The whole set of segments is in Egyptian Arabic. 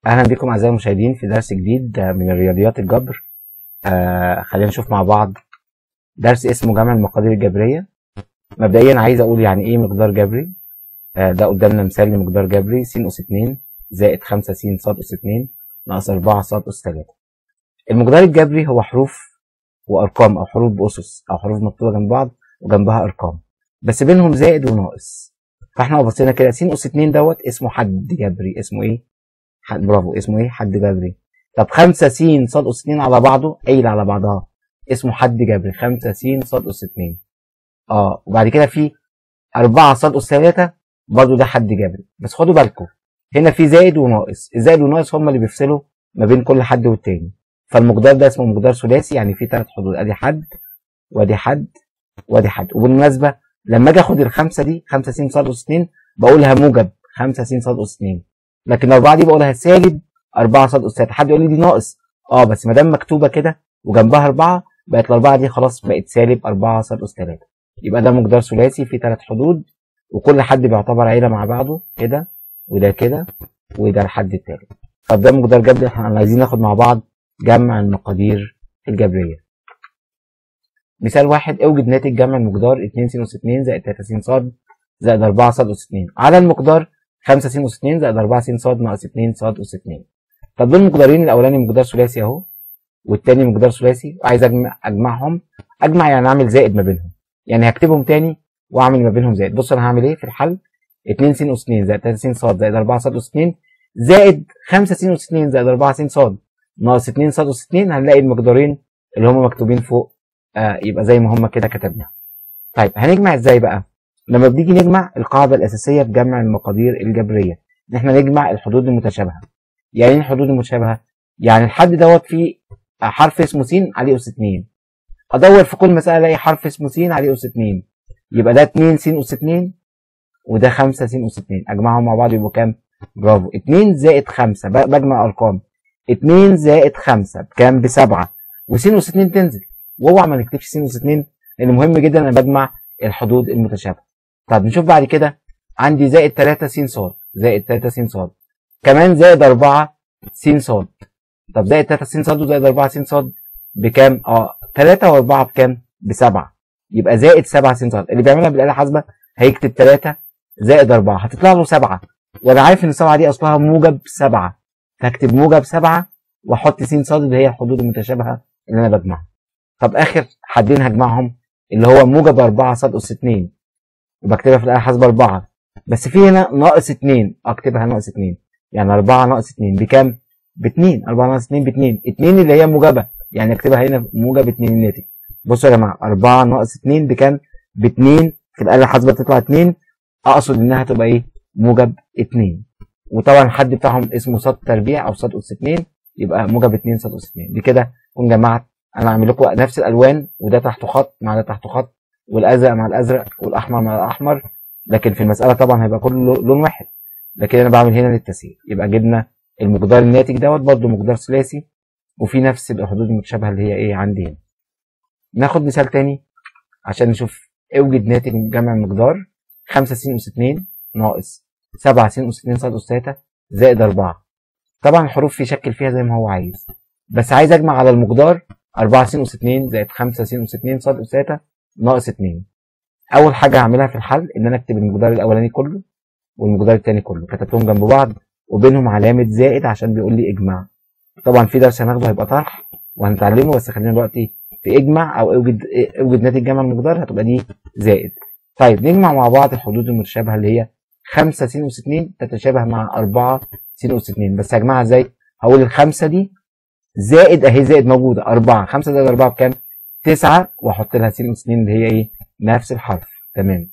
أهلا بكم أعزائي المشاهدين في درس جديد من الرياضيات الجبر آه خلينا نشوف مع بعض درس اسمه جمع المقادير الجبرية مبدئيا عايز أقول يعني إيه مقدار جبري آه ده قدامنا مثال لمقدار جبري س أس 2 زائد 5 س ص أس 2 ناقص 4 ص أس 3 المقدار الجبري هو حروف وأرقام أو حروف بأسس أو حروف مكتوبة جنب بعض وجنبها أرقام بس بينهم زائد وناقص فاحنا لو بصينا كده س أس 2 دوت اسمه حد جبري اسمه إيه؟ حد برافو اسمه ايه حد جبري طب 5 س ص اس 2 على بعضه قايل على بعضها اسمه حد جبري 5 س ص اس 2 اه وبعد كده في 4 ص اس 3 برضه ده حد جبري بس خدوا بالكم هنا في زائد وناقص الزائد والناقص هم اللي بيفصلوا ما بين كل حد والتاني فالمقدار ده اسمه مقدار ثلاثي يعني فيه ثلاث حدود ادي حد وادي حد وادي حد وبالمناسبه لما اجي اخد الخمسه دي 5 س ص اس 2 بقولها موجب 5 س ص اس 2 لكن الأربعة دي بقولها سالب 4 ص أس 3 حد يقول لي دي ناقص اه بس ما دام مكتوبة كده وجنبها 4 بقت الأربعة دي خلاص بقت سالب 4 ص أس 3 يبقى ده مقدار ثلاثي فيه ثلاث حدود وكل حد بيعتبر عيلة مع بعضه كده وده كده وده الحد التالت طب ده مقدار جبري احنا عايزين ناخد مع بعض جمع المقادير الجبرية مثال واحد اوجد ناتج جمع المقدار 2 س أس 2 زائد 3 س ص زائد 4 ص أس 2 على المقدار 5 س أس 2 زائد 4 س ص ناقص 2 ص أس 2 طب دول مقدارين الأولاني مقدار ثلاثي أهو والتاني مقدار ثلاثي وعايز أجمع أجمعهم أجمع يعني أعمل زائد ما بينهم يعني هكتبهم تاني وأعمل ما بينهم زائد بص أنا هعمل إيه في الحل 2 س أس 2 زائد 3 س ص زائد 4 ص أس 2 زائد 5 س أس 2 زائد 4 س ص ناقص 2 ص أس 2 هنلاقي المقدارين اللي هم مكتوبين فوق آه يبقى زي ما هم كده كتبنا طيب هنجمع ازاي بقى لما بنيجي نجمع القاعدة الأساسية في جمع المقادير الجبرية إن إحنا نجمع الحدود المتشابهة. يعني إيه الحدود المتشابهة؟ يعني الحد دوت فيه حرف اسمه س عليه أس 2. أدور في كل مسألة ألاقي حرف اسمه س عليه أس 2. يبقى ده 2 س أس 2 وده 5 س أس 2 أجمعهم مع بعض يبقوا كام؟ برافو 2 زائد 5 بجمع أرقام 2 زائد 5 بكام؟ بسبعة وس أس 2 تنزل واوعى ما نكتبش س أس 2 لأن مهم جدا أنا بجمع الحدود المتشابهة. طب نشوف بعد كده عندي زائد 3 س ص زائد 3 س ص كمان زائد 4 س ص طب زائد 3 س ص وزائد 4 س ص بكام؟ اه 3 و4 بكام؟ بسبعة يبقى زائد 7 س ص اللي بيعملها بالآلة الحاسبة هيكتب 3 زائد 4 هتطلع له 7 وانا عارف ان السبعة دي اصلها موجب 7 فاكتب موجب 7 واحط س ص اللي هي الحدود المتشابهة اللي انا بجمعها طب اخر حدين هجمعهم اللي هو موجب 4 ص اس 2 وبكتبها في الآلة الحاسبة 4 بس في هنا ناقص 2 اكتبها ناقص 2 يعني 4 ناقص 2 بكام؟ ب 2 4 ناقص 2 ب 2 2 اللي هي موجبة يعني اكتبها هنا موجب 2 الناتج بصوا يا جماعة 4 ناقص 2 بكام؟ ب 2 في الآلة الحاسبة تطلع 2 أقصد إنها تبقى إيه؟ موجب 2 وطبعا الحد بتاعهم اسمه ص تربيع أو ص أس 2 يبقى موجب 2 ص أس 2 بكده أكون جمعت أنا هعمل لكم نفس الألوان وده تحته خط مع ده تحته خط والازرق مع الازرق والاحمر مع الاحمر لكن في المساله طبعا هيبقى كله لون واحد لكن انا بعمل هنا للتسهيل يبقى جبنا المقدار الناتج دوت برضه مقدار ثلاثي وفي نفس الحدود المتشابهه اللي هي ايه عندي هنا ناخد مثال تاني عشان نشوف اوجد ناتج جمع المقدار 5 س اس 2 ناقص 7 س اس 2 ص اس 3 زائد 4 طبعا الحروف يشكل فيها زي ما هو عايز بس عايز اجمع على المقدار 4 س اس 2 زائد 5 س اس 2 ص اس 3 ناقص 2 اول حاجه هعملها في الحل ان انا اكتب المقدار الاولاني كله والمقدار الثاني كله كتبتهم جنب بعض وبينهم علامه زائد عشان بيقول لي اجمع طبعا في درس هناخده هيبقى طرح وهنتعلمه بس خلينا دلوقتي في اجمع او اوجد اوجد ناتج جمع المقدار هتبقى دي زائد طيب نجمع مع بعض الحدود المتشابهه اللي هي 5 س اس 2 تتشابه مع 4 س اس 2 بس هجمعها ازاي؟ هقول الخمسه دي زائد اهي زائد موجوده 4 5 زائد 4 بكام؟ 9 واحط لها س اس 2 اللي هي ايه؟ نفس الحرف تمام.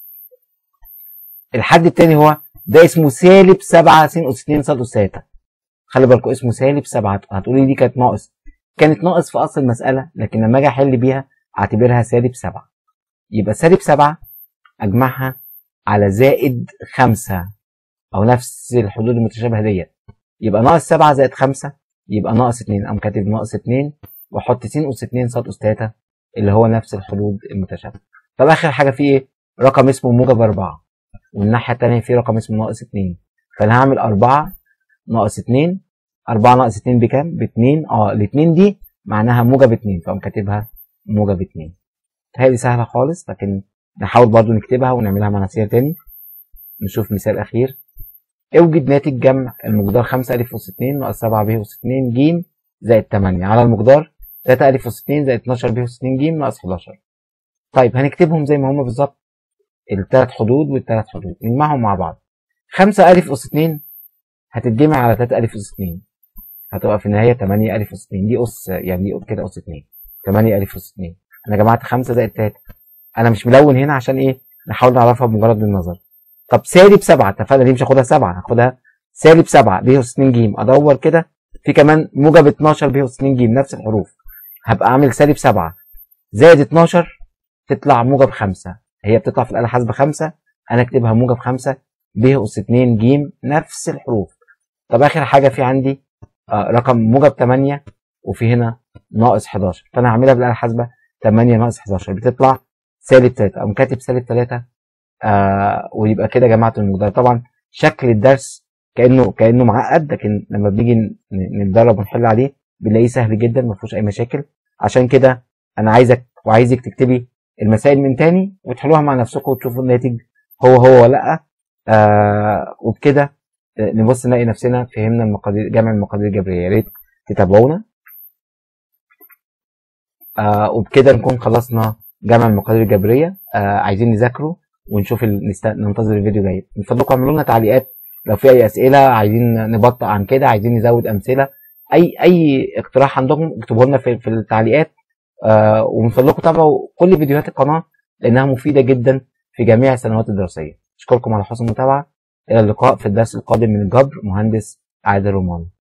الحد الثاني هو ده اسمه سالب 7 س اس 2 ص اس 3 خلي بالكم اسمه سالب 7 هتقولي دي كانت ناقص كانت ناقص في اصل المساله لكن لما اجي احل بيها اعتبرها سالب 7 يبقى سالب 7 اجمعها على زائد 5 او نفس الحدود المتشابهه ديت يبقى ناقص 7 زائد 5 يبقى ناقص 2 اقوم كاتب ناقص 2 واحط س اس 2 ص اس 3 اللي هو نفس الحدود المتشابهه طب اخر حاجه في ايه رقم اسمه موجب 4 والناحيه الثانيه في رقم اسمه ناقص 2 فانا هعمل 4 ناقص 2 4 ناقص 2 بكام؟ ب 2 اه ال 2 دي معناها موجب 2 فاقوم كاتبها موجب 2 تهيألي سهلة خالص لكن نحاول برضو نكتبها ونعملها مع نفسنا تاني نشوف مثال أخير اوجد ناتج جمع المقدار 5 أ أس 2 ناقص 7 ب أس 2 ج زائد 8 على المقدار 3 أ أس 2 زائد 12 ب أس 2 ج ناقص 11 طيب هنكتبهم زي ما هما بالظبط الثلاث حدود والثلاث حدود نجمعهم مع بعض 5 أ أس 2 هتتجمع على 3 أ أس 2 هتبقى في النهاية 8 أ أس 2 دي أس يعني دي كده أس 2 8 أ أس 2 أنا جمعت 5 زائد 3 أنا مش ملون هنا عشان إيه نحاول نعرفها بمجرد النظر طب سالب 7 اتفقنا دي مش هاخدها 7 هاخدها سالب 7 ب أس 2 ج أدور كده في كمان موجب 12 ب أس 2 ج نفس الحروف هبقى عامل سالب 7 زائد 12 تطلع موجب 5 هي بتطلع في الآلة حاسبة 5 أنا أكتبها موجب 5 ب أس 2 ج نفس الحروف طب آخر حاجة في عندي آه رقم موجب 8 وفي هنا ناقص 11 فأنا هعملها بالآلة الحاسبة 8 ناقص 11 بتطلع سالب 3 أقوم كاتب سالب 3 آه ويبقى كده جمعت المقدار طبعا شكل الدرس كأنه كأنه معقد لكن لما بنيجي نتدرب ونحل عليه بنلاقيه سهل جدا ما فيهوش أي مشاكل عشان كده أنا عايزك وعايزك تكتبي المسائل من تاني وتحلوها مع نفسكم وتشوفوا الناتج هو هو ولا لأ آه وبكده نبص نلاقي نفسنا فهمنا المقادير جمع المقادير الجبريه يا ريت تتابعونا آه وبكده نكون خلصنا جمع المقادير الجبريه آه عايزين نذاكره ونشوف نست... ننتظر الفيديو جاي من فضلكم اعملوا لنا تعليقات لو في اي اسئله عايزين نبطئ عن كده عايزين نزود امثله اي اي اقتراح عندكم اكتبوه لنا في, في التعليقات آه ومن فضلكم تابعوا كل فيديوهات القناه لانها مفيده جدا في جميع السنوات الدراسيه اشكركم على حسن المتابعه إلى اللقاء في الدرس القادم من الجبر مهندس عادل رومان